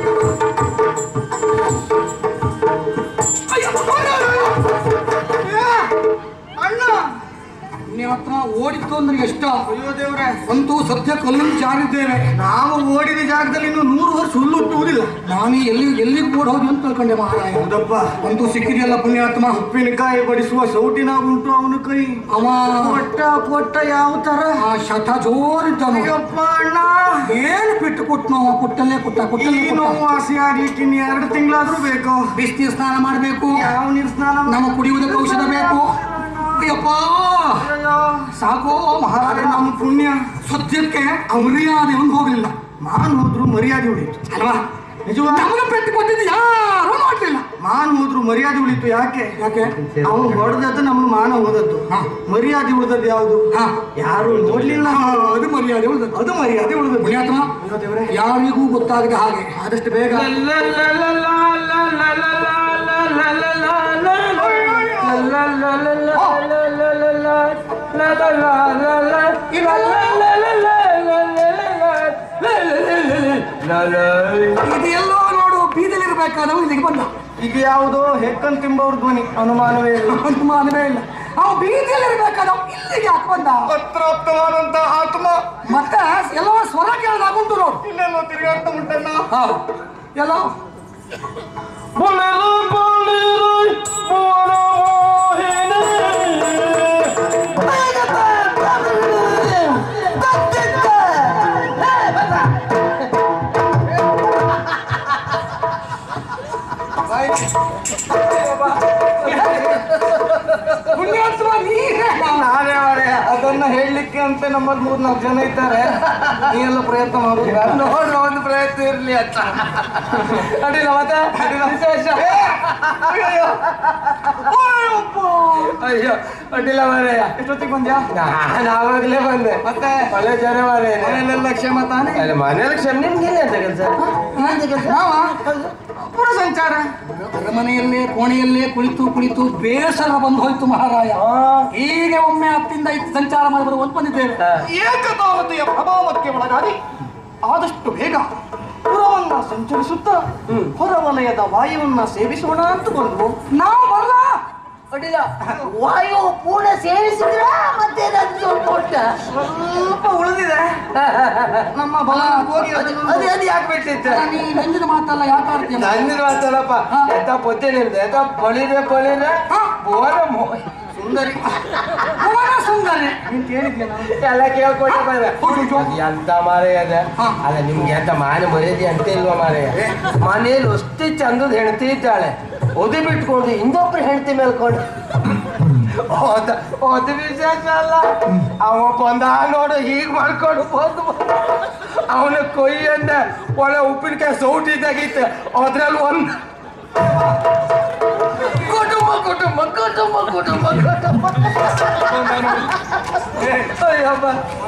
ಅಣ್ಣ ಪುಣ್ಯಾತ್ಮ ಓಡಿತ್ತು ಅಂದ್ರೆ ಎಷ್ಟ ಅಯ್ಯೋ ದೇವ್ರೆ ಅಂತೂ ಸದ್ಯ ಕಲ್ಲನ್ನು ಜಾರಿದ್ದೇವೆ ನಾವು ಓಡಿದ ಜಾಗದಲ್ಲಿ ಇನ್ನು ನೂರು ವರ್ಷ ಹುಲ್ಲುಟ್ಟುವುದಿಲ್ಲ ನಾನು ಎಲ್ಲಿ ಎಲ್ಲಿಗೆ ಓಡ್ ಹೋದ್ವಿ ಅಂತ ತಿಳ್ಕೊಂಡೆ ಮಹಾರಾಯ ಹೌದಪ್ಪ ಅಂತೂ ಸಿಕ್ಕಿದೆಯಲ್ಲ ಪುಣ್ಯಾತ್ಮ ಉಪ್ಪಿನಕಾಯಿ ಬಡಿಸುವ ಸೌಟಿನಾಗ ಉಂಟು ಅವನ ಕೈ ಅವ ಕೊಟ್ಟ ಕೊಟ್ಟ ಯಾವ ತರ ಆ ಶತ ಜೋರಿದ್ದನು ಅಯ್ಯಪ್ಪ ಅಣ್ಣ ಏನು ಬಿಟ್ಟು ಕೊಟ್ಟು ನಾವು ಕೊಟ್ಟಲ್ಲೇ ಕೊಟ್ಟ ಈ ಕೊಟ್ಟಲ್ಲೇ ನೋವು ಕೊಟ್ಟ ವಾಸಿ ಆಗ್ಲಿಕ್ಕೆ ಇನ್ನು ಎರಡು ತಿಂಗಳಾದ್ರೂ ಬೇಕು ಬಿಸ್ತಿ ಸ್ನಾನ ಮಾಡಬೇಕು ಯಾವ ನೀರು ಸ್ನಾನ ನಮ್ಮ ಕುಡಿಯುವುದಕ್ಕೆ ಔಷಧ ಬೇಕು ಅಯ್ಯಪ್ಪ ಅಯ್ಯೋ, ಸಾಕು ಅರೆ ಮಹಾರಾಯ ನಮ್ಮ ಪುಣ್ಯ ಸದ್ಯಕ್ಕೆ ಮರ್ಯಾದೆ ಒಂದು ಹೋಗಲಿಲ್ಲ ಮಾನ್ ಹೋದ್ರು ಮರ್ಯಾದೆ ಉಳಿತು ಅಲ್ವಾ ನಿಜವಾ ನಮಗೆ ಪೆಟ್ಟು ಕೊಟ್ಟಿದ್ದು ಯಾರು ನೋಡ್ಲಿಲ್ಲ ಮಾನ್ ಹೋದ್ರು ಮರ್ಯಾದೆ ಉಳಿತು ಯಾಕೆ ಯಾಕೆ ಅವನು ಹೊಡೆದದ್ದು ನಮ್ಗೆ ಮಾನ ಹೋದದ್ದು ಹಾ. ಮರ್ಯಾದೆ ಉಳಿದದ್ದು ಯಾವುದು ಹಾ. ಯಾರು ನೋಡ್ಲಿಲ್ಲ ಆ, ಅದು ಮರ್ಯಾದೆ ಉಳಿದದ್ದು ಅದು ಮರ್ಯಾದೆ ಉಳಿದದ್ದು ಪುಣ್ಯಾತ್ಮ ಅಯ್ಯೋ ದೇವ್ರೆ. ಯಾರಿಗೂ ಗೊತ್ತಾಗದೆ ಹಾಗೆ ಆದಷ್ಟು ಬೇಗ ಇದೆಲ್ಲೋ ನೋಡು ಬೀದಲಿರ್ಬೇಕಾದವ ಇಲ್ಲಿಗೆ ಬಂದ ಇದು ಯಾವುದೋ ಹೆಕ್ಕನ್ ತಿಂಬವ್ರ ಧ್ವನಿ ಅನುಮಾನವೇ ಇಲ್ಲ ಅನುಮಾನವೇ ಇಲ್ಲ ಅವ ಬೀದಿಯಲ್ಲಿರ್ಬೇಕಾದವ ಇಲ್ಲಿಗೆ ಯಾಕೆ ಬಂದ ಪತ್ರಾಪ್ತವಾದಂತ ಆತ್ಮ ಮತ್ತೆ ಎಲ್ಲೋ ಸ್ವರ ಕೇಳದಾಗುಂಟು ನೋಡು ಇಲ್ಲೆಲ್ಲೋ ತಿರುಗಾಡ್ತಾ ಉಂಟಣ್ಣ ಹಾ ಎಲ್ಲೋ ಪುಣ್ಯಾತ್ಮ ನೀನೇ ನಾನೇ ಮಾರ್ರೆ, ಅದನ್ನ ಹೇಳಲಿಕ್ಕೆ ಅಂತ ನಮ್ಮಲ್ಲಿ ಮೂರ್ನಾಲ್ಕು ಜನ ಇದ್ದಾರೆ ನೀ ಎಲ್ಲ ಪ್ರಯತ್ನ ಮಾಡುದಿಲ್ಲ ನೋಡ್ರ ಒಂದು ಪ್ರಯತ್ನ ಇರ್ಲಿ ಅಂತ ಅಡಿಲ್ಲ ಮತ್ತೆ ವಿಶೇಷ ಅಯ್ಯೋ ಅಯ್ಯೋ ಅಡ್ಡಿಲ್ಲ ಮಾರಾಯ ಎಷ್ಟೊತ್ತಿಗೆ ಬಂದ್ಯಾ ನಾನು ಆವಾಗಲೇ ಬಂದೆ ಮತ್ತೆ ಒಳ್ಳೆ ಜನ ಮಾರಾಯ ಮನೆಯಲ್ಲೆಲ್ಲ ಕ್ಷಮ ತಾನೆ ಅಲ್ಲ ಮನೇಲಿ ಕ್ಷಮ ನಿಮ್ಗೆ ಅಂತ ಕೆಲಸ ನಾವ ಪುರ ಸಂಚಾರ ಅರಮನೆಯಲ್ಲೇ ಕೋಣೆಯಲ್ಲೇ ಕುಳಿತು ಕುಳಿತು ಬೇಸರ ಬಂದು ಹೋಯ್ತು ಮಹಾರಾಯ ಹೀಗೆ ಒಮ್ಮೆ ಹತ್ತಿಂದ ಇತ್ತು ಸಂಚಾರ ಮಾಡಿದ್ರು ಒಂದು ಬಂದಿದ್ದೇವೆ ಏಕತಾವತೆಯ ಪ್ರಭಾವಕ್ಕೆ ಒಳಗಾಗಿ ಆದಷ್ಟು ಬೇಗ ಪುರವನ್ನ ಸಂಚರಿಸುತ್ತಾ ಹೊರವಲಯದ ವಾಯುವನ್ನ ಸೇವಿಸೋಣ ಅಂತ ಬಂದ್ವು ನಾವು ಬರಲ್ಲ ಅಡ್ಡಿಲ್ಲ ವಾಯು ಪೂರ್ಣ ಸೇರಿಸಿದ್ರ ಮತ್ತೆ ಏನಾದ್ರು ಸ್ವಲ್ಪ ಉಂಟ ಸ್ವಲ್ಪ ಉಳಿದಿದೆ ನಮ್ಮ ಬಲ ಹೋಗಿ ಅದನ್ನು ಅದು ಅದು ಯಾಕೆ ಬಿಟ್ಟಿತ್ತು ನೀ ನಂಜಿನ ಮಾತಲ್ಲ ಯಾಕೆ ಆಡ್ತೀಯ ನಂದಿನ ಮಾತಲ್ಲಪ್ಪ ಎಂತ ಪೊತ್ತೆ ನಿಮ್ದು ಎಂತ ಬಳಿರೆ ಬಳಿರೆ ಬೋರ ಮೋಯ್ ಸುಂದರಿ ಭುವನ ಸುಂದರಿ ನೀನ್ ಕೇಳಿದ್ಯಾ ನಾನು ಎಲ್ಲ ಕೇಳ್ಕೊಂಡೆ ಬಂದೆ ಎಂತ ಮಾರೇ ಅದ ಹಾ. ಅದ ನಿಮ್ಗೆ ಎಂತ ಮಾನ ಮರ್ಯಾದೆ ಅಂತ ಇಲ್ವಾ ಮಾರಯ್ಯ ಮನೇಲಿ ಅಷ್ಟೇ ಚಂದದ ಹೆಂಡತಿ ಇದ್ದಾಳೆ ಒದಿ ಬಿಟ್ಕೊಂಡು ಇನ್ನೊಬ್ರು ಹೆಂಡತಿ ಮೇಲ್ಕೊಂಡು ಹೋದ ಅದು ವಿಶೇಷ ಅಲ್ಲ ಅವ ಬಂದ ನೋಡು ಹೀಗ್ ಮಾಡ್ಕೊಂಡು ಬಂದು ಅವನ ಕೊಯ್ಯಂದ ಒಳ್ಳೆ ಉಪ್ಪಿನಕಾಯಿ ಸೌಟಿ ತೆಗೀತ ಅದ್ರಲ್ಲಿ ಒಂದು ಕುಟುಂಬ ಕುಟುಂಬ ಕುಟುಂಬ ಕುಟುಂಬ ಕುಟುಂಬ ಅಯ್ಯಪ್ಪ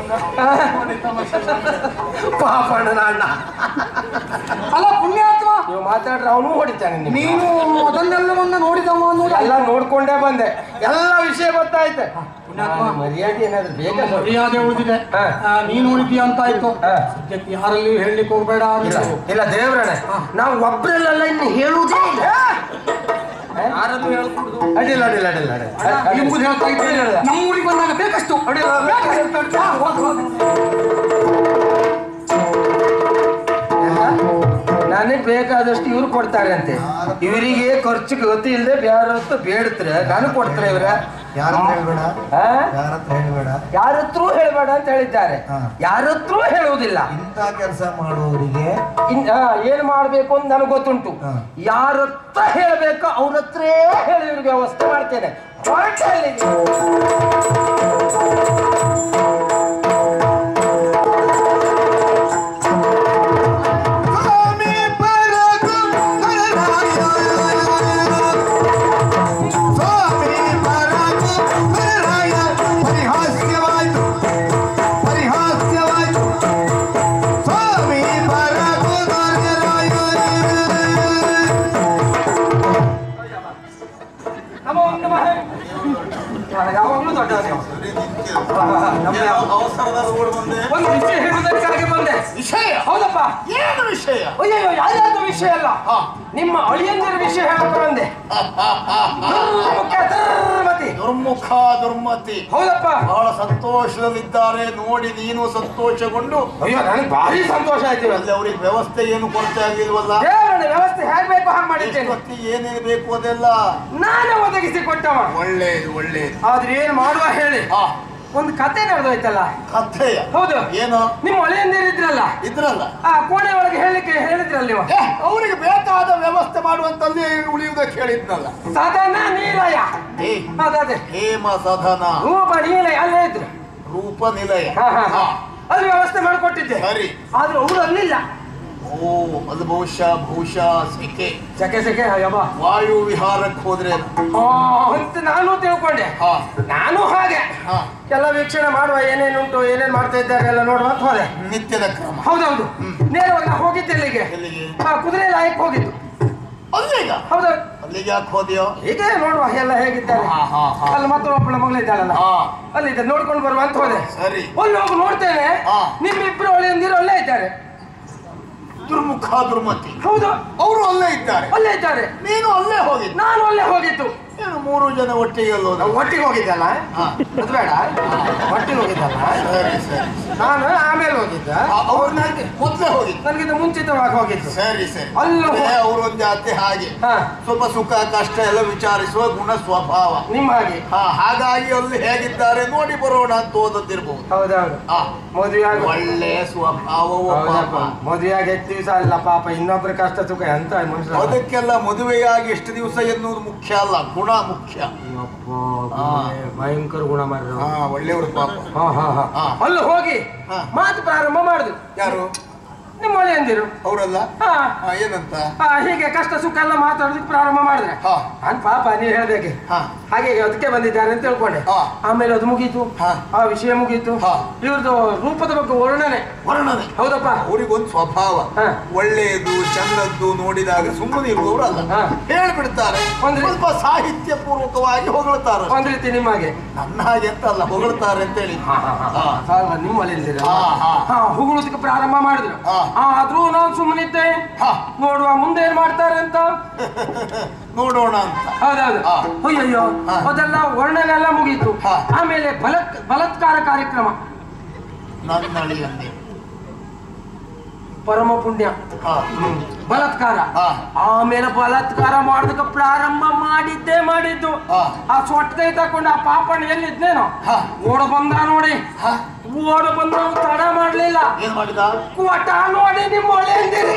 ಪಾಪಣ್ಣ ಅಣ್ಣ ಅಲ್ಲ ಪುಣ್ಯಾತ್ಮ ನೀವು ಮಾತಾಡ್ರೆ ಅವನು ಹೊಡಿತಾನೆ ನಿಮ್ಗೆ. ನೀನು ಅದನ್ನೆಲ್ಲವನ್ನ ನೋಡಿದವ ಅನ್ನೋದು ಎಲ್ಲ ನೋಡ್ಕೊಂಡೇ ಬಂದೆ ಎಲ್ಲ ವಿಷಯ ಗೊತ್ತಾಯ್ತು ಪುಣ್ಯಾತ್ಮ. ನಾನು ಮರ್ಯಾದೆ ಏನಾದ್ರು ಬೇಕಾ ನೋಡಿ ಮರ್ಯಾದೆ ಉಳಿದಿದೆ ಹಾ. ಆ, ನೀನು ನೋಡಿದ್ಯಾ ಅಂತ ಆಯ್ತು ಹಾ. ಸದ್ಯಕ್ಕೆ ಯಾರಲ್ಲಿ ಹೇಳಲಿಕ್ಕೆ ಹೋಗ್ಬೇಡ ಇಲ್ಲ ನೀನು. ಇಲ್ಲ ದೇವ್ರಣ್ಣ ನಾವು ಒಬ್ರಲ್ಲೆಲ್ಲ ಇನ್ನು ಹೇಳುವುದೇ ಇಲ್ಲ ಯಾರದ್ದು ಹೇಳ್ಕೊಡುದು ಅಡ್ಡಿಲ್ಲ ಅಡ್ಡಿಲ್ಲ ಅಡ್ಡಿಲ್ಲ ಅಡ್ಡಿಲ್ಲ. ಎಂಬುದು ಹೇಳ್ತಾ ಇದ್ದೇನೆ ಇಲ್ಲ, ಇಲ್ಲ. ನಮ್ಮ ಊರಿಗೆ ಬಂದಾಗ ಬೇಕಷ್ಟು ಬೇಕಷ್ಟು. ಹಾ, ಹೋಗು, ಹೋಗು. ನನಗೆ ಬೇಕಾದಷ್ಟು ಇವ್ರು ಕೊಡ್ತಾರೆ ಅಂತೆ ಇವರಿಗೆ ಖರ್ಚು ಗತಿ ಇಲ್ಲದೆ ಬೇರೆ ಹೊತ್ತು ಬೇಡ್ತಾರೆ ನನಗೆ ಕೊಡ್ತಾರೆ ಇವ್ರ ಯಾರ ಹತ್ರ ಹೇಳ್ಬೇಡ ಆ? ಯಾರ ಹತ್ರ ಹೇಳ್ಬೇಡ ಯಾರ ಹತ್ರೂ ಹೇಳ್ಬೇಡ ಅಂತ ಹೇಳಿದ್ದಾರೆ ಹಾ. ಯಾರ ಹತ್ರೂ ಹೇಳುವುದಿಲ್ಲ ಇಂಥ ಕೆಲಸ ಮಾಡುವವರಿಗೆ ಇನ್ ಆ, ಏನ್ ಮಾಡ್ಬೇಕು ಅಂತ ನನಗೆ ಗೊತ್ತುಂಟು ಹಾ. ಯಾರ ಹತ್ರ ಹೇಳ್ಬೇಕು ಅವ್ರ ಹತ್ರ ಹೇಳಿ ಇವ್ರಿಗೆ ವ್ಯವಸ್ಥೆ ಮಾಡ್ತೇನೆ ಹೊರಟೆ ಅಲ್ಲಿಗೆ. ಸ್ವಾಮಿ ಪರಗು ಪರರಾಯ. ಸ್ವಾಮಿ ಪರಗು ಪರರಾಯ. ಪರಿಹಾಸ್ಯವಾಯ್ತು ಪರಿಹಾಸ್ಯವಾಯ್ತು ಸ್ವಾಮಿ ಪರಗು ಪರರಾಯ. ನಮೋ ನಮಃ ಯಾವಾಗಲೂ ದೊಡ್ಡವನೇ ಅವ. ನಮ್ಮ ಅದೊಂದು ವಿಷಯ ಅಲ್ಲ ಹಾ. ನಿಮ್ಮ ಅಳಿಯಂದಿರ ವಿಷಯ ಹೇಳಕ್ಕೆ ಬಂದೆ ಮುಖ್ಯ ಧರ್ಮತಿ ದುರ್ಮುಖ ದುರ್ಮತಿ ಹೌದಪ್ಪ ಬಹಳ ಸಂತೋಷದಲ್ಲಿದ್ದಾರೆ ನೋಡಿ ನೀನು ಸಂತೋಷಗೊಂಡು ಅಯ್ಯೋ ನನಗೆ ಭಾರಿ ಸಂತೋಷ ಆಯ್ತು ಅಲ್ಲಿ ಅವ್ರಿಗೆ ವ್ಯವಸ್ಥೆ ಏನು ಕೊರತೆ ಆಗಿಲ್ವಲ್ಲ ದೇವರ ವ್ಯವಸ್ಥೆ ಹೇಗೆ ಬೇಕು ಹಾಗೆ ಮಾಡಿದ್ದೇನೆ ಎಷ್ಟೊತ್ತಿಗೆ ಏನೇನು ಬೇಕು ಅದೆಲ್ಲ ನಾನೇ ಒದಗಿಸಿ ಕೊಟ್ಟವ ಒಳ್ಳೇದು ಒಳ್ಳೇದು ಆದ್ರೆ ಏನ್ ಮಾಡುವ ಹೇಳಿ ಹಾ ಒಂದು ಕತೆ ನಡೆದೋಯ್ತಲ್ಲ ಕಥೆಯ ಹೌದು ಏನು ನಿಮ್ಮ ಒಳೆಯಂದಿರ ಇದ್ರಲ್ಲ ಇದ್ರಲ್ಲ ಆ ಕೋಣೆ ಒಳಗೆ ಹೇಳಿಕ್ಕೆ ಹೇಳಿದ್ರಲ್ಲ ನೀವು ಏ, ಅವರಿಗೆ ಬೇಕಾದ ವ್ಯವಸ್ಥೆ ಮಾಡುವಂತಲ್ಲಿ ಉಳಿಯುವುದಕ್ಕೆ ಹೇಳಿದ್ನಲ್ಲ ಸದನ ನೀಲಯ ಏ ಅದೇ ಹೇಮ ಸದನ ರೂಪ ನೀಲಯ ಅಲ್ಲೇ ಇದ್ರು ರೂಪ ನಿಲಯ ಹಾ, ಹಾ, ಹಾ. ಹಾ. ಅಲ್ಲಿ ವ್ಯವಸ್ಥೆ ಮಾಡಿಕೊಟ್ಟಿದ್ದೆ ಸರಿ ಆದ್ರೆ ಅವರು ಅಲ್ಲಿಲ್ಲ ಓ ಅದು ಬಹುಶಃ ಬಹುಶಃ ಸಿಕೆ ಸೆಕೆ ಸೆಕೆ ಯಬ್ಬ ವಾಯು ವಿಹಾರಕ್ಕೆ ಹೋದ್ರೆ ಆ, ಅಂತ ನಾನು ತಿಳ್ಕೊಂಡೆ ಹಾ ನಾನು ಹಾಗೆ ಹಾ ಎಲ್ಲ ವೀಕ್ಷಣೆ ಮಾಡುವ ಏನೇನುಂಟು ಏನೇನ್ ಮಾಡ್ತಾ ಇದ್ದಾರೆ ಎಲ್ಲ ನೋಡುವ ಅಂತ ಹೋದೆ ನಿತ್ಯದ ಕ್ರಮ ಹೌದೌದು ನೇರವಾಗಿ ನಾ ಹೋಗಿದ್ದೆ ಇಲ್ಲಿಗೆ ಎಲ್ಲಿಗೆ ಆ ಕುದುರೆ ಲಾಯಕ್ ಹೋಗಿದ್ದು ಅಲ್ಲಿಗ ಹೌದು ಅಲ್ಲಿಗೆ ಯಾಕೆ ಹೋದ್ಯೋ ಹೀಗೆ ನೋಡುವ ಎಲ್ಲ ಹೇಗಿದ್ದಾರೆ ಹಾ, ಹಾ, ಹಾ. ಅಲ್ಲಿ ಮತ್ತೊಬ್ಬಳ ಮಗಳಿದ್ದಾಳಲ್ಲ ಹಾ ಅಲ್ಲಿದ್ದ ನೋಡ್ಕೊಂಡು ಬರುವ ಅಂತ ಹೋದೆ ಸರಿ ಅಲ್ಲಿ ಹೋಗಿ ನೋಡ್ತೇನೆ ಹಾ. ನಿಮ್ಮಿಬ್ರು ಒಳ್ಳೆಯಂದಿರು ಅಲ್ಲೇ ಇದ್ದಾರೆ ದುರ್ಮುಖ ದುರ್ಮತಿ ಹೌದು ಅವರು ಅಲ್ಲೇ ಇದ್ದಾರೆ ಅಲ್ಲೇ ಇದ್ದಾರೆ ನೀನು ಅಲ್ಲೇ ಹೋಗಿದ್ದ ನಾನು ಅಲ್ಲೇ ಹೋಗಿತ್ತು ಏನು ಮೂರು ಜನ ಒಟ್ಟಿಗೆ ಅಲ್ಲೋದ ನಾವು ಒಟ್ಟಿಗೆ ಹೋಗಿದ್ದಲ್ಲ ಹಾ. ಅದು ಬೇಡ ಒಟ್ಟಿಗೆ ಹೋಗಿದ್ದಲ್ಲ ಸರಿ ಸರಿ ನಾನು ಆಮೇಲೆ ಹೋಗಿದ್ದ ಅವ್ರು ನನಗೆ ಮೊದಲೇ ಹೋಗಿದ್ದು ನನಗಿಂತ ಮುಂಚಿತವಾಗಿ ಹೋಗಿದ್ದು ಸರಿ ಸರಿ ಅಲ್ಲೂ ಹೋ- ಅವರು ಒಂದು ಜಾತಿ ಹಾಗೆ ಹಾ ಸ್ವಲ್ಪ ಸುಖ ಕಷ್ಟ ಎಲ್ಲ ವಿಚಾರಿಸುವ ಗುಣ ಸ್ವಭಾವ ನಿಮ್ಮ ಹಾಗೆ ಹಾ ಹಾಗಾಗಿ ಅಲ್ಲಿ ಹೇಗಿದ್ದಾರೆ ನೋಡಿ ಬರೋಣ ಅಂತ ಓದದ್ದಿರ್ಬಹುದು ಹೌದೌದು ಹಾ ಮದುವೆ ಆಗ ಒಳ್ಳೆ ಸ್ವಭಾವವು ಹೌದಪ್ಪ ಪಾಪ ಮದುವೆ ಆಗಿ ಎಷ್ಟು ದಿವಸ ಅಲ್ಲ ಪಾಪ ಇನ್ನೊಬ್ರ ಕಷ್ಟ ಸುಖ ಎಂತ ಮನುಷ್ಯ ಅದಕ್ಕೆಲ್ಲ ಮದುವೆಯಾಗಿ ಎಷ್ಟು ದಿವಸ ಎನ್ನುವುದು ಮುಖ್ಯ ಅಲ್ಲ ಗುಣ ಮುಖ್ಯ ಹಾ. ಭಯಂಕರ ಗುಣ ಮಾಡಿದ್ರು ಹಾ ಒಳ್ಳೆಯವರು ಪಾಪ ಹಾ ಹಾ ಹಾ ಹಾ. ಅಲ್ಲಿ ಹೋಗಿ ಹಾ. ಮಾತು ಪ್ರಾರಂಭ ಮಾಡುದು ಯಾರು ನಿಮ್ಮ ಒಳೆಯಂದಿರು ಅವರಲ್ಲ ಹಾ ಹಾ, ಏನಂತ ಹಾ, ಹೀಗೆ ಕಷ್ಟ ಸುಖ ಎಲ್ಲ ಮಾತಾಡೋದಕ್ಕೆ ಪ್ರಾರಂಭ ಮಾಡಿದ್ರೆ ಹಾ ನಾನ್ ಪಾಪ ನೀವು ಹೇಳ್ಬೇಕೆ ಹಾ ಹಾಗೆ ಅದಕ್ಕೆ ಬಂದಿದ್ದಾರೆ ಅಂತ ತಿಳ್ಕೊಂಡೆ ಹಾ. ಆಮೇಲೆ ಅದು ಮುಗೀತು ಹಾ. ಆ ವಿಷಯ ಮುಗೀತು ಹಾ. ಇವ್ರದ್ದು ರೂಪದ ಬಗ್ಗೆ ವರ್ಣನೆ ವರ್ಣನೆ ಹೌದಪ್ಪ ಅವರಿಗೊಂದು ಸ್ವಭಾವ ಹಾ. ಒಳ್ಳೆಯದು ಚಂದದ್ದು ನೋಡಿದಾಗ ಸುಮ್ಮನೆ ಇರುವವರಲ್ಲ ಹಾ. ಹೇಳ್ಬಿಡ್ತಾರೆ ಒಂದು- ಸ್ವಲ್ಪ ಸಾಹಿತ್ಯ ಪೂರ್ವಕವಾಗಿ ಹೊಗಳ್ತಾರೆ ಒಂದ್ ರೀತಿ ನಿಮಗೆ ನನ್ನ ಹಾಗೆ ಅಂತ ಅಲ್ಲ ಹೊಗಳ್ತಾರೆ ಅಂತ ಹೇಳಿ ಹಾ. ನಿಮ್ಮ ಒಲೆಯಂದಿರ ಹಾ, ಹಾ. ಹಾ ಹುಗುಳೋದಕ್ಕೆ ಪ್ರಾರಂಭ ಮಾಡಿದ್ರು ಹಾ. ಆದ್ರೂ ನಾನು ಸುಮ್ಮನಿದ್ದೆ ಹಾ. ನೋಡುವ ಮುಂದೆ ಏನ್ ಮಾಡ್ತಾರೆ ಅಂತ ನೋಡೋಣ ಅಂತ ಹೌದೌದು ಹಾ. ಅಯ್ಯಯ್ಯೋ ಹಾ. ಅದೆಲ್ಲ ವರ್ಣನೆ ಎಲ್ಲ ಮುಗೀತು ಹಾ. ಆಮೇಲೆ ಬಲತ್ ಬಲತ್ಕಾರ ಕಾರ್ಯಕ್ರಮ ನನ್ನ ಅಳಿಯಂದೆ ಪರಮ ಪುಣ್ಯ ಹಾ. ಬಲಾತ್ಕಾರ ಹಾ. ಆಮೇಲೆ ಬಲಾತ್ಕಾರ ಮಾಡೋದಕ್ಕೆ ಪ್ರಾರಂಭ ಮಾಡಿದ್ದೇ ಮಾಡಿದ್ದು ಹಾ. ಆ ಸೊಟ್ಟೆ ತಕೊಂಡು ಆ ಪಾಪಣ್ಣ ಎಲ್ಲಿದ್ನೇನೋ ಹಾ. ಓಡ ಬಂದ ನೋಡಿ ಹಾ. ಓಡ ಬಂದ ತಡ ಮಾಡ್ಲಿಲ್ಲ ಏನ್ ಮಾಡಿದ ಕೊಟ ನೋಡಿ ನಿಮ್ಮ ಒಳ್ಳೆ ಅಂದಿರಿ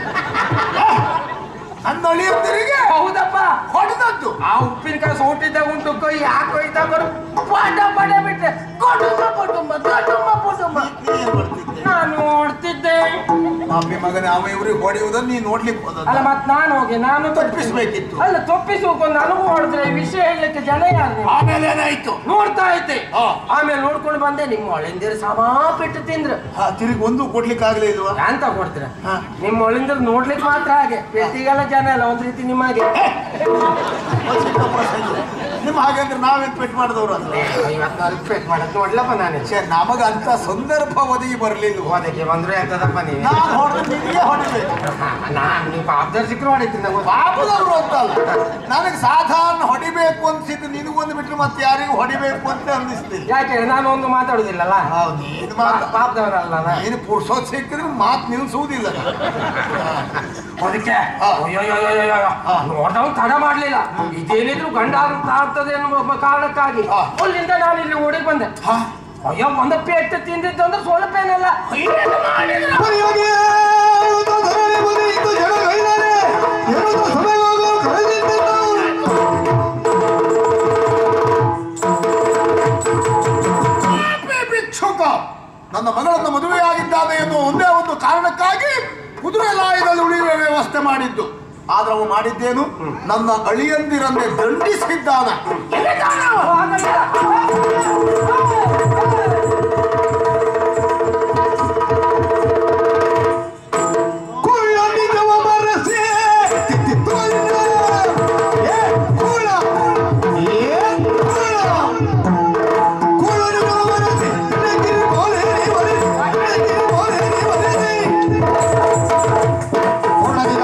ನನ್ನ ಅಳಿಯಂದಿರಿಗೆ ಹೌದಪ್ಪ ಹೊಡೆದದ್ದು ಆ ಉಪ್ಪಿನಕಾಯಿ ಸೋಟಿದ್ದಾಗ ಉಂಟು ಕೈ ಯಾಕೋ ಇದ್ದಾಗ ಪಾಠ ಪಡ ಬಿಟ್ಟೆ ಕುಟುಂಬ ಕುಟುಂಬ ಕುಟುಂಬ ಕುಟುಂಬ ನೀ ಏನ್ ಮಾಡ್ತಿದ್ದೆ ನಾನು ನೋಡ್ತಿದ್ದೆ ಪಾಪಿ ಮಗನೇ ಅವ ಇವ್ರಿಗೆ ಹೊಡೆಯುವುದನ್ನು ನೀ ನೋಡ್ಲಿಕ್ಕೆ ಅಲ್ಲ ಹೋದದ್ದು ಮತ್ ನಾನು ಹೋಗಿ ನಾನು ತಪ್ಪಿಸ್ಬೇಕಿತ್ತು ಅಲ್ಲ ತಪ್ಪಿಸ್ಕೊಂಡು ಅನುಭವ ಮಾಡಿದ್ರೆ ಈ ವಿಷಯ ಹೇಳಲಿಕ್ಕೆ ಜನ ಯಾರು ನೀವು? ಆಮೇಲೆ ಏನಾಯ್ತು ನೋಡ್ತಾ ಇದ್ದೆ ಹಾ. ಆಮೇಲೆ ನೋಡ್ಕೊಂಡು ಬಂದೆ ನಿಮ್ಮ ಒಳಿಂದಿರ ಸಮಾ ಪೆಟ್ಟು ತಿಂದ್ರು ಹಾ ತಿರುಗಿ ಒಂದು ಕೊಡ್ಲಿಕ್ಕೆ ಆಗ್ಲೇ ಇಲ್ವಾ ಅಂತ ಕೊಡ್ತೀರ ಹಾ. ನಿಮ್ಮ ಒಳಿಂದಿರ ನೋಡ್ಲಿಕ್ಕೆ ಮಾತ್ರ ಹಾಗೆ ಪೆಟ್ಟಿಗೆಲ್ಲ ಜನ ಅಲ್ಲ ಒಂದ್ ರೀತಿ ನಿಮಗೆ ಒಂದ್ ಚಿಕ್ಕಪ್ಪ ಸಂಜೆ. ನಿಮ್ಮ ಹಾಗೆ ಅಂದ್ರೆ ನಾವೇನ್ ಪೆಟ್ ಮಾಡಿದವ್ರು ಅಲ್ಲ ಐವತ್ನಾಲ್ಕು ಪೆಟ್ಟು ಮಾಡದ್ ನೋಡ್ಲಪ್ಪ ನಾನು ಛೆ, ನಮಗಂತ ಸಂದರ್ಭ ಒದಗಿ ಬರ್ಲಿಲ್ಲ ಓದಕ್ಕೆ ಬಂದ್ರೆ ಅಂತದಪ್ಪ ನೀವು ನಾನು ಹೊಡೆದು ನಿನಗೆ ಹೊಡಿಬೇಕು ನಾನು ನೀವು ಪಾಪದವ್ರು ಸಿಕ್ಕರು ಮಾಡಿತ್ತು ನಾವು ಪಾಪದವರು ಅಂತ ಅಲ್ಲ ನನಗೆ ಸಾಧಾರಣ ಹೊಡಿಬೇಕು ಅನ್ಸಿದ್ದು ನಿನಗೊಂದು ಬಿಟ್ರೆ ಮತ್ತೆ ಯಾರಿಗೂ ಹೊಡಿಬೇಕು ಅಂತ ಅನ್ನಿಸ್ತಿಲ್ಲ ಯಾಕೆ ನಾನು ಒಂದು ಮಾತಾಡುದಿಲ್ಲಲ್ಲ ಹೌದು ನೀನು ಮಾತ ಪಾಪದವರಲ್ಲ ನಾನು ನೀನು ಪುರುಷೋತ್ ಸಿಕ್ಕಿದ್ರೆ ಮಾತು ನಿಲ್ಸುವುದಿಲ್ಲ ಅದಕ್ಕೆ ಹಾ. ನೋಡ್ದವ್ ತಡ ಮಾಡ್ಲಿಲ್ಲ ಇದೇನಿದ್ರು ಗಂಡ ಅಂತ ಆಗ್ತದೆ ಅನ್ನೋ ಒಬ್ಬ ಕಾರಣಕ್ಕಾಗಿ ಹಾ. ಅಲ್ಲಿಂದ ನಾನು ಇಲ್ಲಿ ಓಡಿ ಬಂದೆ ಹಾ ಅಯ್ಯೋ ಒಂದು ಪೇಟೆ ತಿಂದಿದ್ದು ಅಂದ್ರೆ ಸ್ವಲ್ಪ ಏನಲ್ಲ ಏನು ಮಾಡಿಲ್ಲ ಪರಿಯೋಗಿ ತೊಂದರೆ ಬದಿಯಿತು ಜನಗೈದರೆ ಎನ್ನುವುದು ಸಮಯವಾಗೋ ಕಳೆದಿದ್ದೆನು. ಪಾಪಿ ಭಿಕ್ಷುಕ ನನ್ನ ಮಗಳನ್ನು ಮದುವೆಯಾಗಿದ್ದಾನೆ ಎನ್ನುವ ಒಂದೇ ಒಂದು ಕಾರಣಕ್ಕಾಗಿ ಕುದುರೆ ಲಾಯದಲ್ಲಿ ಉಳಿಯುವ ವ್ಯವಸ್ಥೆ ಮಾಡಿದ್ದು ಆದ್ರೆ ಅವ ಮಾಡಿದ್ದೇನು ನನ್ನ ಅಳಿಯಂದಿರನ್ನೇ ದಂಡಿಸಿದ್ದಾನ ಎಲ್ಲಿದ್ದಾನೆ ಅವ? ಕುಳ್ಳ ನಿಜವ ಬರಸೆ ತಿತ್ತಿತ್ತೊಯ್ದ. ಏ ಕುಳ್ಳ, ಏ ಕುಳ್ಳ. ಕುಳ್ಳ ನಿಜವ ಬರಸೆ, ನೆಕ್ಕಿನ ಬೋಲೆ ನೀವರೆ, ನೆಕ್ಕಿನ ಬೋಲೆ ನೀವರೆ. ಕುಳ್ಳಗೆ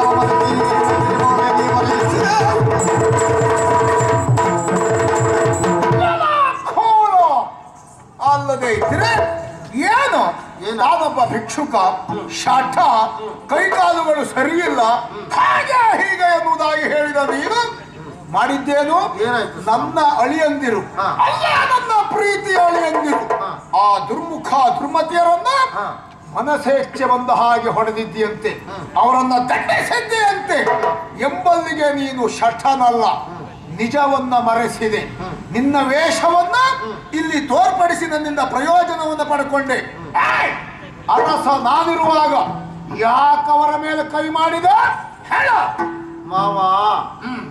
ಭಿಕ್ಷುಕ ಶಾಠ ಕೈಕಾಲುಗಳು ಸರಿಯಿಲ್ಲ ಹಾಗೆ ಹೀಗೆ ಎನ್ನುವುದಾಗಿ ಹೇಳಿದ ನೀನು ಮಾಡಿದ್ದೇನು ಏನಾಯ್ತು? ನನ್ನ ಅಳಿಯಂದಿರು ಹಾ. ಅಲ್ಲ ನನ್ನ ಪ್ರೀತಿಯ ಅಳಿಯಂದಿರು ಹಾ. ಆ ದುರ್ಮುಖ ದುರ್ಮತಿಯರನ್ನ ಹಾ. ಮನಸ್ಸೇಚ್ಛೆ ಬಂದ ಹಾಗೆ ಹೊಡೆದಿದ್ದೀಯಂತೆ ಅವರನ್ನ ದಂಡಿಸಿದ್ದೀಯಂತೆ ಎಂಬಲ್ಲಿಗೆ ನೀನು ಶಠನಲ್ಲ ನಿಜವನ್ನ ಮರೆಸಿದೆ ನಿನ್ನ ವೇಷವನ್ನ ಇಲ್ಲಿ ತೋರ್ಪಡಿಸಿ ನನ್ನಿಂದ ಪ್ರಯೋಜನವನ್ನು ಪಡ್ಕೊಂಡೆ ಏಯ್! ಅರಸ ನಾನಿರುವಾಗ ಯಾಕವರ ಮೇಲೆ ಕೈ ಮಾಡಿದ ಹೇಳ ಮಾವ ಹ್ಮ್.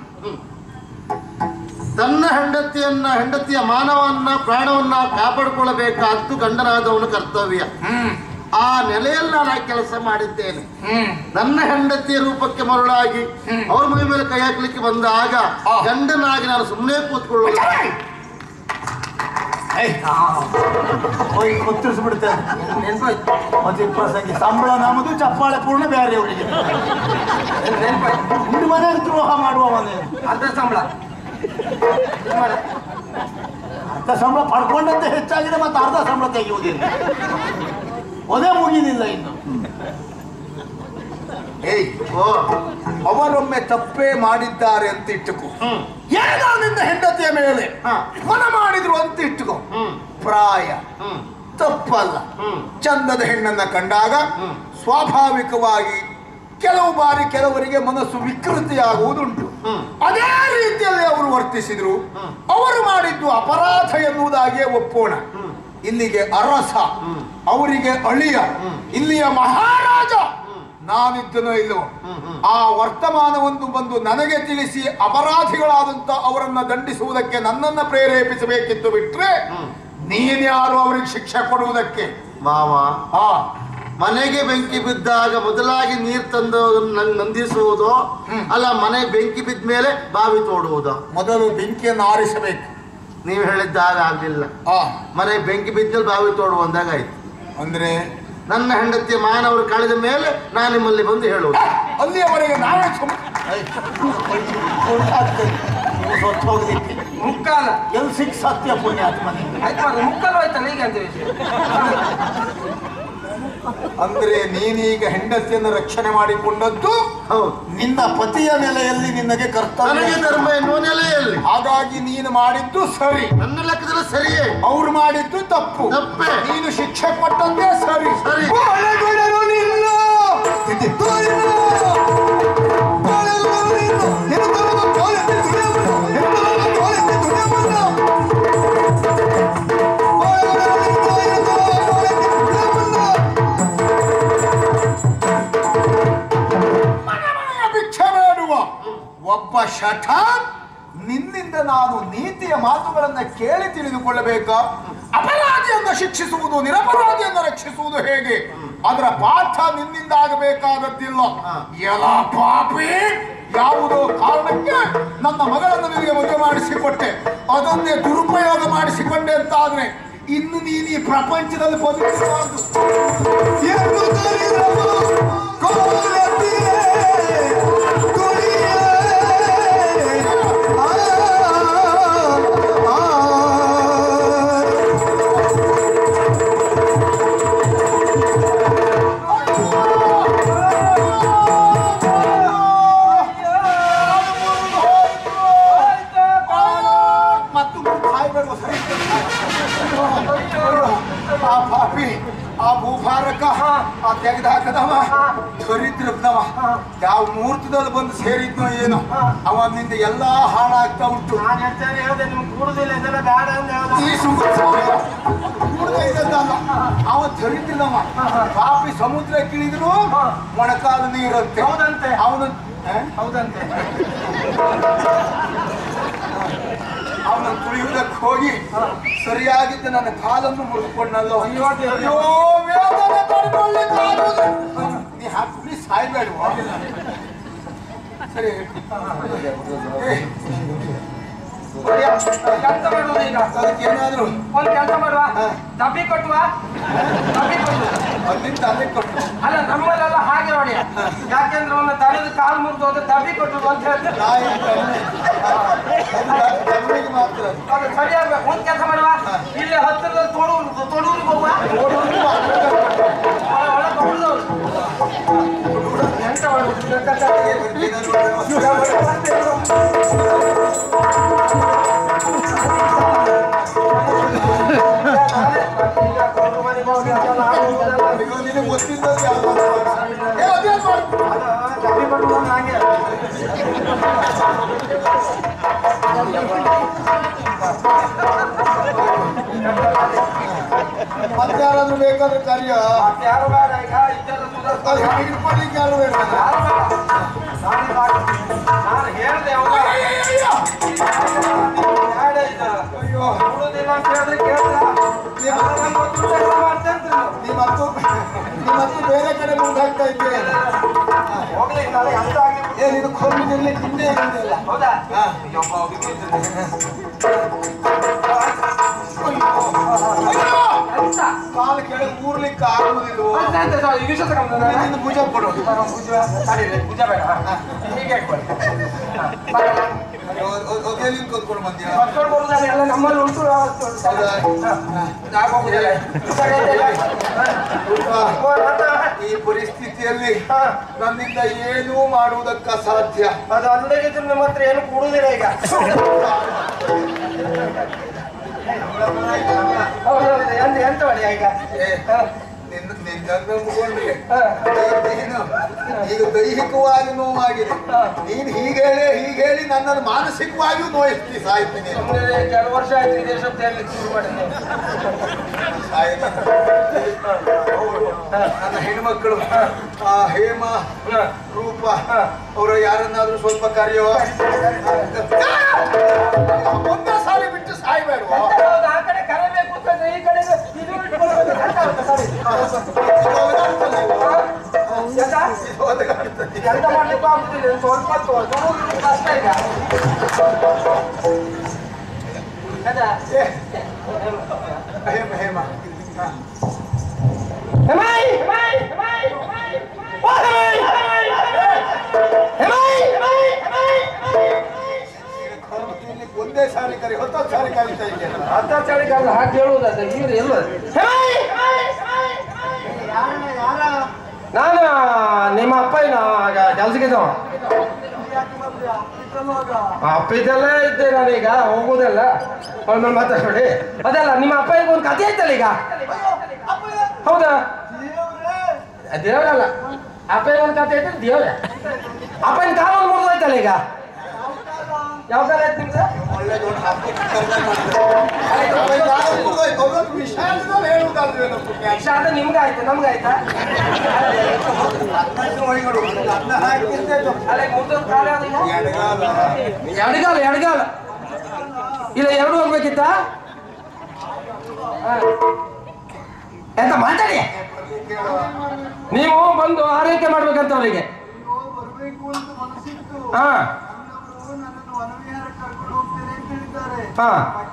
ತನ್ನ ಹೆಂಡತಿಯನ್ನ ಹೆಂಡತಿಯ ಮಾನವನ್ನ ಪ್ರಾಣವನ್ನ ಕಾಪಾಡಿಕೊಳ್ಳಬೇಕಾದ್ದು ಗಂಡನಾದವನ ಕರ್ತವ್ಯ ಆ ನೆಲೆಯಲ್ಲಿ ನಾನು ಆ ಕೆಲಸ ಮಾಡಿದ್ದೇನೆ ನನ್ನ ಹೆಂಡತಿಯ ರೂಪಕ್ಕೆ ಮರುಳಾಗಿ ಅವ್ರ ಮೈ ಮೇಲೆ ಕೈ ಹಾಕ್ಲಿಕ್ಕೆ ಬಂದಾಗ ಗಂಡನಾಗಿ ನಾನು ಸುಮ್ಮನೆ ಕೂತ್ಕೊಳ್ಳೋದು ಹೋಗಿ ಗೊತ್ತಿರಿಸ್ಬಿಡ್ತೇನೆ ನೆನ್ಪಾಯ್ತು ಮತ್ತೆ ಪ್ರಸಂಗಿ ಸಂಬಳ ನಮ್ಮದು ಚಪ್ಪಾಳೆ ಪೂರ್ಣ ಬೇರೆ ಅವರಿಗೆ ನೆನ್ಪಾಯ್ತು ನಿನ್ನ ಮನೆಗೆ ದ್ರೋಹ ಮಾಡುವ ಮನೆ ಅರ್ಧ ಸಂಬಳ ಅರ್ಧ ಸಂಬಳ ಪಡ್ಕೊಂಡಂತೆ ಹೆಚ್ಚಾಗಿದೆ ಮತ್ತೆ ಅರ್ಧ ಸಂಬಳ ತೆಗೆಯುವುದಿಲ್ಲ ಒದೇ ಮುಗಿದಿಲ್ಲ ಇನ್ನು ಏಯ್ ಓ ಅವರೊಮ್ಮೆ ತಪ್ಪೇ ಮಾಡಿದ್ದಾರೆ ಅಂತ ಇಟ್ಟುಕೋ ಏನೋ ನಿನ್ನ ಹೆಂಡತಿಯ ಮೇಲೆ ಹಾ. ಮನ ಮಾಡಿದ್ರು ಅಂತ ಇಟ್ಟುಕೋ ಹ್ಮ್ ಪ್ರಾಯ ಹ್ಮ್ ತಪ್ಪಲ್ಲ ಹ್ಮ್. ಚಂದದ ಹೆಣ್ಣನ್ನ ಕಂಡಾಗ ಹ್ಮ್. ಸ್ವಾಭಾವಿಕವಾಗಿ ಕೆಲವು ಬಾರಿ ಕೆಲವರಿಗೆ ಮನಸ್ಸು ವಿಕೃತಿಯಾಗುವುದುಂಟು ಹ್ಮ್. ಅದೇ ರೀತಿಯಲ್ಲಿ ಅವರು ವರ್ತಿಸಿದ್ರು ಹ್ಮ್. ಅವರು ಮಾಡಿದ್ದು ಅಪರಾಧ ಎನ್ನುವುದಾಗಿಯೇ ಒಪ್ಪೋಣ ಹ್ಮ್. ಇಲ್ಲಿಗೆ ಅರಸ ಹ್ಮ್. ಅವರಿಗೆ ಅಳಿಯ ಹ್ಮ್. ಇಲ್ಲಿಯ ಮಹಾರಾಜ ನಾನಿದ್ದನೋ ಇಲ್ಲವೋ ಹ್ಮ್, ಹ್ಮ್. ಆ ವರ್ತಮಾನವನ್ನು ಬಂದು ನನಗೆ ತಿಳಿಸಿ ಅಪರಾಧಿಗಳಾದಂತ ಅವರನ್ನ ದಂಡಿಸುವುದಕ್ಕೆ ನನ್ನನ್ನ ಪ್ರೇರೇಪಿಸಬೇಕಿತ್ತು ಬಿಟ್ರೆ ಹ್ಮ್. ನೀನ್ಯಾರು ಅವರಿಗೆ ಶಿಕ್ಷೆ ಕೊಡುವುದಕ್ಕೆ ಮಾವ ಆ ಮನೆಗೆ ಬೆಂಕಿ ಬಿದ್ದಾಗ ಮೊದಲಾಗಿ ನೀರು ತಂದು ನಂಗೆ ನಂದಿಸುವುದು ಅಲ್ಲ ಮನೆ ಬೆಂಕಿ ಬಿದ್ದ ಮೇಲೆ ಬಾವಿ ತೋಡುವುದು ಮೊದಲು ಬೆಂಕಿಯನ್ನು ಆರಿಸಬೇಕು ನೀವು ಹೇಳಿದ್ದಾಗ ಆಗ್ಲಿಲ್ಲ ಆ ಮನೆ ಬೆಂಕಿ ಬಿದ್ದಲ್ಲಿ ಬಾವಿ ತೋಡು ಅಂದಾಗ ಆಯ್ತು ಅಂದ್ರೆ ನನ್ನ ಹೆಂಡತಿಯ ಮಾನವರು ಕಳೆದ ಮೇಲೆ ನಾನು ನಿಮ್ಮಲ್ಲಿ ಬಂದು ಹೇಳುವುದು ಅಲ್ಲಿಯವರೆಗೆ ನಾವೇ ಸುಮ್ಮ ನೀವು ಸೊತ್ತು ಹೋಗ್ಲಿಕ್ಕೆ ಮುಕ್ಕಾಲ ಎಲ್ಲಿ ಸಿಕ್ ಸತ್ಯ ಪುಣ್ಯಾತ್ಮನೆ ಆಯ್ತು ಮಾರ್ರೆ, ಮುಕ್ಕಾಲು ಆಯ್ತಲ್ಲ ಈಗ ಅಂತ ವಿಷಯ ಅಂದ್ರೆ ನೀನೀಗ ಹೆಂಡತಿಯನ್ನು ರಕ್ಷಣೆ ಮಾಡಿಕೊಂಡದ್ದು ಹೌದು ನಿನ್ನ ಪತಿಯ ನೆಲೆಯಲ್ಲಿ ನಿನಗೆ ನನಗೆ ಕರ್ತವ್ಯ ಧರ್ಮ ಎನ್ನುವ ನೆಲೆಯಲ್ಲಿ ಹಾಗಾಗಿ ನೀನು ಮಾಡಿದ್ದು ಸರಿ ನನ್ನ ಲೆಕ್ಕದಲ್ಲಿ ಸರಿಯೇ ಅವ್ರು ಮಾಡಿದ್ದು ತಪ್ಪು ತಪ್ಪೇ. ನೀನು ಶಿಕ್ಷೆ ಕೊಟ್ಟದ್ದೇ ಸರಿ ಸರಿ. ಒಳಗೊಳರು ನಿನ್ನ ತಿದ್ದಿದ್ದೋಯ್ನ. ಒಳಗೊಳರು ನಿನ್ನ ನಿರತವಾದ ಕಾಲಕ್ಕೆ ತುಳಿಯಬಲ್ಲ. ನಿರತವಾದ ಕಾಲಕ್ಕೆ ತುಳಿಯಬಲ್ಲ. ಒಳಗೊಳರು ನಿನ್ನ ನಿರತವಾದ ಕಾಲಕ್ಕೆ ತುಳಿಯಬಲ್ಲ. ಮನೆ ಮನೆಯ ಭಿಕ್ಷೆ ಬೇಡುವ ಒಬ್ಬ ಶಠ ನಿನ್ನಿಂದ ನಾನು ನೀತಿಯ ಮಾತುಗಳನ್ನ ಕೇಳಿ ತಿಳಿದುಕೊಳ್ಳಬೇಕಾ ಅಪರಾಧಿಯನ್ನು ಶಿಕ್ಷಿಸುವುದು ನಿರಪರಾಧಿಯನ್ನು ರಕ್ಷಿಸುವುದು ಹೇಗೆ ಅದರ ಪಾಠ ನಿನ್ನಿಂದ ಆಗಬೇಕಾದದ್ದಿಲ್ಲ ಎಲ್ಲ ಪಾಪಿ ಯಾವುದೋ ಕಾರಣಕ್ಕೆ ನನ್ನ ಮಗಳನ್ನು ನಿನಗೆ ಮದುವೆ ಮಾಡಿಸಿಕೊಟ್ಟೆ ಅದನ್ನೇ ದುರುಪಯೋಗ ಮಾಡಿಸಿಕೊಂಡೆ ಅಂತ ಆದ್ರೆ ಇನ್ನು ನೀನು ಈ ಪ್ರಪಂಚದಲ್ಲಿ ಬದುಕಬಾರದು ಎಂದು ತಿಳಿದವ ಕೋಲತಿಯೇ ತುಳಿಯೇ. ಆ, ಆ, ಮತ್ತು ಸಾಯ್ಬೇಕು ಸರಿ ಆ ಪಾಪಿ ಆ ಭೂಭಾರಕ ಆ ತೆಗೆದು ಹಾಕದವ ದರಿದ್ರದವ ಯಾವ ಮುಹೂರ್ತದಲ್ಲಿ ಬಂದು ಸೇರಿದ್ನೋ ಏನೋ ಅವನಿಂದ ಎಲ್ಲಾ ಹಾಳಾಗ್ತಾ ಉಂಟು ನಾನು ಹೇಳ್ತೇನೆ ಹೇಳಿದೆ ನಿಮ್ಗೆ ಕೂಡುದಿಲ್ಲ ಇದೆಲ್ಲ ಬೇಡ ಅಂತ ಹೇಳ್ದೆ. ಈ ಸುಂಕ ಕೂಡಲೇ ಇದ್ದದ್ದಲ್ಲ ಅವ ದರಿದ್ರದವ ಪಾಪಿ ಸಮುದ್ರಕ್ಕೆ ಇಳಿದ್ರು ಮೊಣಕಾಲು ನೀರಂತೆ ಹೌದಂತೆ. ಅವನು ಹೌದಂತೆ ಅವನ ತುಳಿಯುವುದಕ್ಕೆ ಹೋಗಿ ಸರಿಯಾಗಿದ್ದ ನನ್ನ ಕಾಲನ್ನು ಮುರಿದುಕೊಂಡಲ್ಲ ಅಯ್ಯೋ ದೇವ್ರೇ. ಅಯ್ಯೋ ವೇದನೆ ತಡ್ಕೊಳ್ಳಿಕ್ಕಾಗುವುದಿಲ್ಲ. ನೀ ಹಾಕಿ ಸಾಯ್ಬೇಡುವ ಸರಿ ಏ, ಒಡೆಯ, ಕೆಲಸ ಮಾಡುವುದು ಈಗ ಅದಕ್ಕೆ ಏನಾದ್ರು ಒಂದ್ ಕೆಲಸ ಮಾಡುವ ಹಾ. ಡಬ್ಬಿ ಕಟ್ಟುವ ಡಬ್ಬಿ ಕಟ್ಟು ಅಲ್ಲಿಂದ ಅಲ್ಲೇ ಕೊಟ್ಟು ಅಲ್ಲ ನಮ್ಮಲ್ಲೆಲ್ಲ ಹಾಗೆ ನೋಡಿ ಯಾಕೆಂದ್ರೆ ಒಂದು ತಲೆದು ಕಾಲು ಮುರಿದು ಹೋದ್ರೆ ಡಬ್ಬಿ ಕೊಟ್ಟುದು ಅಂತ ಹೇಳ್ತಾರೆ ನಾಯಿ ಕಣ್ಣೆ. ಅದು ಕಣ್ಣಿಗೆ ಮಾತ್ರ ಅದು. ಅದು ಸರಿಯಾಗ್ಬೇಕು ಒಂದ್ ಕೆಲಸ ಮಾಡುವ ಇಲ್ಲಿ ಹತ್ತಿರದಲ್ಲಿ ತೋಡೂರು ತೋಡೂರಿಗೆ ಹೋಗುವ ನೋಡುವುದು ಮಾತ್ರ. ಒಳ- ಒಳಗೆ ಎಂತ ಮಾಡುದು ಕಥೆ? ಅಯ್ಯೋ, ನಿನಗೆ ಗೊತ್ತಿದ್ದದ್ದು ಯಾವ್ದು? ಏ, ಅದೇನ್ ಮಾಡು? ಮತ್ತೆ ಯಾರಾದ್ರೂ ಬೇಕಾದ್ರೆ ಕರಿಯ ಯಾರು ಬೇಡ ಈಗ ಇದ್ದದ್ದು ಸುಧಾರಿಸ್ತಾ ಅದು ಹಿಡ್ಕೊಳ್ಲಿಕ್ಕೆ ಯಾರು ಬೇಕಾದ್ರೆ ನಾನು ಹೇಳ್ದೆ ಅವ್ನು ಬೇಡ ಇದ್ದ. ಕೊಡುದಿಲ್ಲ ಅಂತ ಹೇಳಿದ್ರೆ ಕೇಳ್ದ. ಯಾರಾದ್ರೂ ಗೊತ್ತು ಕೆಲಸ ಮಾಡ್ತೆ ಅಂತ ನಾನು. ನೀ ಮತ್ತು ನೀ ಮತ್ತು ಬೇರೆ ಕಡೆ ಮುಂದಾಗ್ತಾ ಇದ್ದೀಯ ಹೋಗ್ಲಿ ನಾಳೆ ಅಂತ ಆಗಿ ಏ ನೀನು ಕೊಂಬಿನಲ್ಲಿ ಹಿಂದೆ ಇರುವುದಿಲ್ಲ ಹೌದಾ ಹಾ. ಯಪ್ಪ, ಅವ್ರಿಗೆ ಗೊತ್ತಿದೆ. ಎಂತ? ಕಾಲು ಕೆಳಗೆ ಊರ್ಲಿಕ್ಕೆ ಆಗುವುದಿಲ್ಲ ಮತ್ತೆ ಎಂತ ಸರ್, ಈ ವಿಷಯ ತಗೊಂಡು ನಾನು? ನಿನ್ನ ಭುಜ ಕೊಡು ಭುಜ ತಡೀರಿ, ಭುಜ ಬೇಡ ಹಾ. ಹೀಗೆ ಹಾಕ್ಕೊಳ್ಳಿ. ಹಾ, ಬರಲ್ಲ. ಅದೇಲಿ ಕೂತ್ಕೊಂಡು ಬಂದಿಯ ಮಕ್ಕಳು ಬರುದಾದ್ರೆ ಎಲ್ಲ ನಮ್ಮಲ್ಲಿ ಉಂಟು ಯಾವತ್ತೂ ಉಂಟು. ಹೌದಾ? ಹಾ, ಆಗೋಗುದಿಲ್ಲ. ಸರಿಯಾಗಿಲ್ಲ. ಹಾ. ಓ, ಅಣ್ಣ. ಈ ಪರಿಸ್ಥಿತಿಯಲ್ಲಿ ಹಾ. ನನ್ನಿಂದ ಏನೂ ಮಾಡುವುದಕ್ಕ ಸಾಧ್ಯ ಅದು ಅಂದಾಗಿದ್ರೆ ನಿಮ್ಮ ಹತ್ರ ಏನು ಕೊಡುವುದಿಲ್ಲ ಈಗ ಹೌದೌದು ಎಂತ ಎಂತ ಮಾಡಿ ಈಗ ಏ, ನಿನ್ನ ನಿನ್ನ ನಂಬಿಕೊಂಡ್ರೆ ಹಾ. ನೀನು ಈಗ ದೈಹಿಕವಾಗಿ ನೋವಾಗಿದೆ ನೀನು ಹೀಗೆ ಹೇಳಿ ಹೀಗೆ ಹೇಳಿ ನನ್ನನ್ನು ಮಾನಸಿಕವಾಗಿಯೂ ನೋಯಿಸ್ತಿ ಸಾಯ್ತೀನಿ ಸುಮ್ಮನೆ ಕೆಲವು ವರ್ಷ ಆಯ್ತು ಇದೇ ಶಬ್ದ ಶುರು ಮಾಡಿದ್ದೆ ನನ್ನ ಹೆಣ್ಮಕ್ಕಳು ಆ ಹೇಮ ರೂಪ ಅವರು ಯಾರನ್ನಾದ್ರೂ ಸ್ವಲ್ಪ ಕರೆಯೋ ಒಂದೇ ಸಾರಿ ಬಿಟ್ಟು ಸಾಯ್ಬೇಡುವ ಹೌದು, ಆ ಕಡೆ ಕರೆಬೇಕು ಅಂತಂದ್ರೆ ಈ ಕಡೆ ಇದು ಇಟ್ಕೊಳ್ಬೇಕು ಅಂತ ಆಗುತ್ತೆ, ಸರಿ. ಎಂತ? ಎಂತ ಮಾಡ್ಲಿಕ್ಕೂ ಆಗುದಿಲ್ಲ ಇನ್ನು ಸ್ವಲ್ಪ ಹೊತ್ತು ದೂರ ಇರ್ಲಿಕ್ಕೆ ಕಷ್ಟ ಈಗ ಆಯ್ತಾ? ಹೇಮ ಹೇಮ ಹೆಮಾಯ್, ಹೆಮಾಯ್, ಹೆಮಾಯ್, ಹೆಮಾಯ್, ಓ ಹೆಮಾಯ್, ಹೆಮಾಯ್, ಹೆಮಾಯ್, ಹೆಮಾಯ್, ಹೆಮಾಯ್, ಹೆಮಾಯ್. ಒಂದೇ ಸಾರಿ ಕರಿ ಹೊತ್ತ ಸಾರಿ ಕರಿತಾ ಇದ್ದೇನೆ ಅರ್ಧ ಚಳಿಗಾಲ ಹಾಗೆ ಹೇಳುವುದಾದ್ರೆ ಇವ್ರು ಎಲ್ಲ ಹೆಮಾಯ್, ಹೆಮಾಯ್, ಹೆಮಾಯ್, ಹೆಮಾಯ್. ನಾನು ನಿಮ್ಮ ಅಪ್ಪಯ್ಯನ ಆಗ ಕೆಲ್ಸಕ್ಕೆ ಇದ್ದವ ಅಪ್ಪ ಇದೆಲ್ಲ ಇದ್ದೆ ನಾನೀಗ ಹೋಗುದಲ್ಲ ಆಮೇಲೆ ಮಾತಾಡ್ಬೇಡಿ ಅದಲ್ಲ ನಿಮ್ಮ ಅಪ್ಪಯ್ಯಗೆ ಒಂದು ಕಥೆ ಐತಲ್ಲ ಈಗ ಹೌದಾ ದೇವರಲ್ಲ ಅಪ್ಪಯ್ಯ ಒಂದು ಕಥೆ ಐತೆ ದೇವ್ರೆ ಅಪ್ಪನ ಕಾಲ ಒಂದು ಮುರಿದೋಯ್ತಲ್ಲ ಈಗ ಯಾವ ಕಾಲ ಆಯ್ತು ನಿಮ್ದು ಒಳ್ಳೆ ದೊಡ್ಡ ಹಬ್ಬಕ್ಕೆ ಕರ್ಕೊಂಡು ಬಂದ್ರು. ಅದೊಂದು ವಿಷಾದದಲ್ಲಿ ಹೇಳುವುದಾದ್ರೆ ಏನು ಪುಣ್ಯ? ವಿಷಾದ ನಿಮ್ಗೆ ಆಯ್ತು ನಮ್ಗೆ ಆಯ್ತಾ ಹದಿನೈದು ವಹಿಗಳು. ಅನ್ನ ಹಾಕಿದ್ದೆ ಅದು. ಅಲ್ಲ ಮುರಿದೋದ್ ಕಾಲ ಯಾವ್ದು ಈಗ? ಎಡಗಾಲ. ಎಡಗಾಲ ಎಡಗಾಲ ಇಲ್ಲ ಎರಡು ಹೋಗ್ಬೇಕಿತ್ತ ಎಂತ ಮಾತಾಡಿ ಕೇಳುವ. ನೀವು ಬಂದು ಆರೈಕೆ ಮಾಡ್ಬೇಕಂತ ಅವರಿಗೆ ಹಾ ಹಾ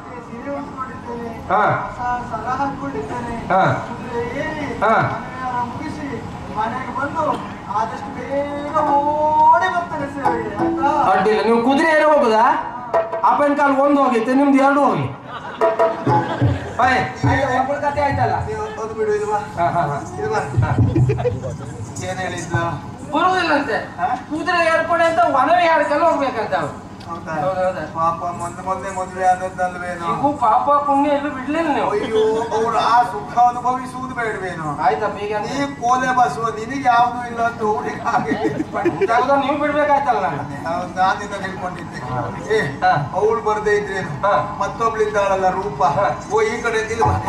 ಹಾ ಹಾ ಹಾ ಮನೆಗೆ ಬಂದು ಆದಷ್ಟು ಬೇಗ ಓಡಿ ಬರ್ತಾರೆ ಸೇವೆಗೆ ಆಯ್ತಾ ಅಡ್ಡಿಲ್ಲ ನೀವು ಕುದುರೆ ಏನೋ ಹೋಗುದಾ ಅಪ್ಪನ ಕಾಲ್ ಒಂದು ಹೋಗಿತ್ತು ನಿಮ್ದು ಎರಡು ಹೋಗಿ ಬಾಯ್ ಕತೆ ಆಯ್ತಲ್ಲ ನೀವು ಅದು ಬಿಡು ಇದು ಬಾ. ಹಾ ಹಾ ಹಾ ಇದು ಬಾ. ಏನ್ ಹೇಳಿದ್ಲು ಬರುವುದಿಲ್ಲಂತೆ ಕುದುರೆ ಏರ್ಪಡೆ ಅಂತ ವನವೇ ಹಾಡ್ಕೊಂಡು ಹೋಗ್ಬೇಕಂತ ಅವ್ರು ಹೌದಾ? ಹೌದೌದು. ಪಾಪ ಮೊನ್ನೆ ಮೊನ್ನೆ ಮದುವೆ ಆದದ್ದಲ್ವೇನೋ ಈಗೂ ಪಾಪ ಪುಣ್ಯ ಎಲ್ಲೂ ಬಿಡ್ಲಿಲ್ಲ ನೀವು ಅಯ್ಯೋ ಅವಳು ಆ ಸುಖ ಅನುಭವಿಸುವುದು ಬೇಡವೇನೋ ಆಯ್ತಪ್ಪ ಈಗ ನೀ ಕೋಲೆ ಬಸುವ ನಿನಗೆ ಯಾವುದು ಇಲ್ಲ ಅಂತ ಹುಡುಗ ಹಾಗೆ ಹೌದಾ ನೀವು ಬಿಡ್ಬೇಕಾಯ್ತಲ್ಲ ನನ್ನ ಹೌದು, ನಾನಿನ್ನ ತಿಳ್ಕೊಂಡಿದ್ದೆ ಏ ಹಾ. ಅವಳು ಬರ್ದೇ ಇದ್ರೇನು ಹಾ. ಮತ್ತೊಬ್ಳಿದ್ದಾಳಲ್ಲ ರೂಪ ಓ ಈ ಕಡೆ ಇದು ಬಾ.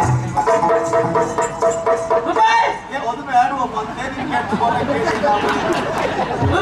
ಏ, ಅದು ಬೇಡುವ ಮೊನ್ನೆ ನಿನ್ಗೆ ಎಷ್ಟು ಕೋಲೆ ಕೇಳಿದ್ದ ಅವಳು.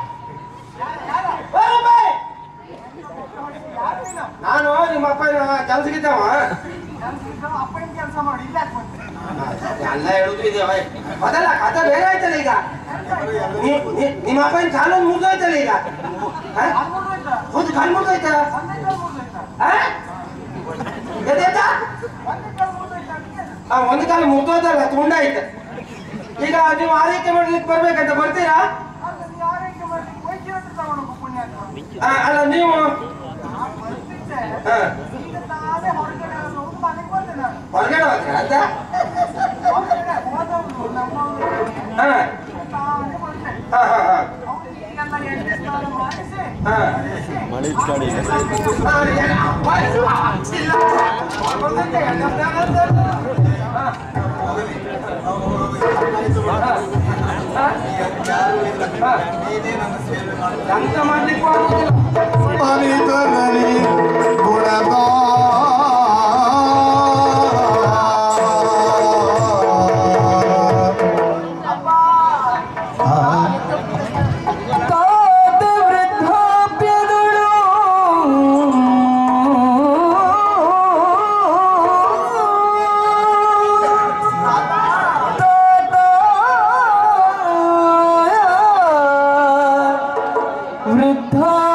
ನಾನು ನಿಮ್ಮ ಅಪ್ಪ ಕೆಲ್ಸಕ್ಕಿದ್ದವ ಅಪ್ಪನ ಕೆಲಸ ಮಾಡಿ ಇಲ್ಲ ಯಾಕ್ ಬಂದೆ? ಎಲ್ಲ ಹೇಳುದು ಇದೆ ಭಯ್. ಅದಲ್ಲ ಕಥೆ ಬೇರೆ ಆಯ್ತಲ್ಲ ಈಗ ನೀ- ನೀ- ನಿಮ್ಮ ಅಪ್ಪನ ಕಾಲೊಂದು ಮುರಿದೋಯ್ತಲ್ಲ ಈಗ ಹ? ಕಾಲ್ ಮುರ್ದೋಯ್ತಾ? ಹೌದು ಕಾಲು ಮುರಿದೋಯ್ತಾ ಒಂದೇ ಕಾಲ್ ಮುರ್ದೋಯ್ತಾ? ಎದ್ದಾಯ್ತಾ ಒಂದೇ ಕಾಲ್ ಮುರ್ದೋಯ್ತಾ ಅದಕ್ಕೆ? ಆ ಒಂದು ಕಾಲು ಮುರಿದೋಯ್ತಲ್ಲ ತುಂಡಾಯ್ತು ಈಗ ನೀವು ಆರೈಕೆ ಮಾಡ್ಲಿಕ್ಕೆ ಬರ್ಬೇಕಂತ ಬರ್ತೀರಾ ಅಲ್ಲ, ನೀ ಆರೈಕೆ ಮಾಡ್ಲಿಕ್ಕೆ ವೈದ್ಯರ ಹತ್ರ ತಗೊಂಡು ಹೋಗು ಪುಣ್ಯಾತ್ಮ. ಆ, ಅಲ್ಲ ನೀವು ನಾನ್ ಬರ್ತಿದ್ದೆ. ಹಾ, ಈಗ ತಾನೇ ಹೊರಗಡೆ ಹೋಗಿ ಮನೆಗೆ ಬಂದೆ ನಾನು. ಹೊರಗಡೆ ಹೋದ್ರ ಅಂತ ಹೊರಗಡೆ ಹೋದವ್ನು ನಮ್ಮವ್ನು. ಹಾ ತಾನೇ ಎಲ್ಲ ಎಣ್ಣೆ ಸ್ನಾನ ಮಾಡಿಸಿ ಎಂತ ಮಾಡ್ಲಿಕ್ಕೆ ಆಗುದಿಲ್ಲ ಅನಿತನಲ್ಲಿ ಗುಣದ ತಾತ ವೃದ್ಧಾಪ್ಯಗಳು ತಾತ ವೃದ್ಧಾಪ್ಯಗಳು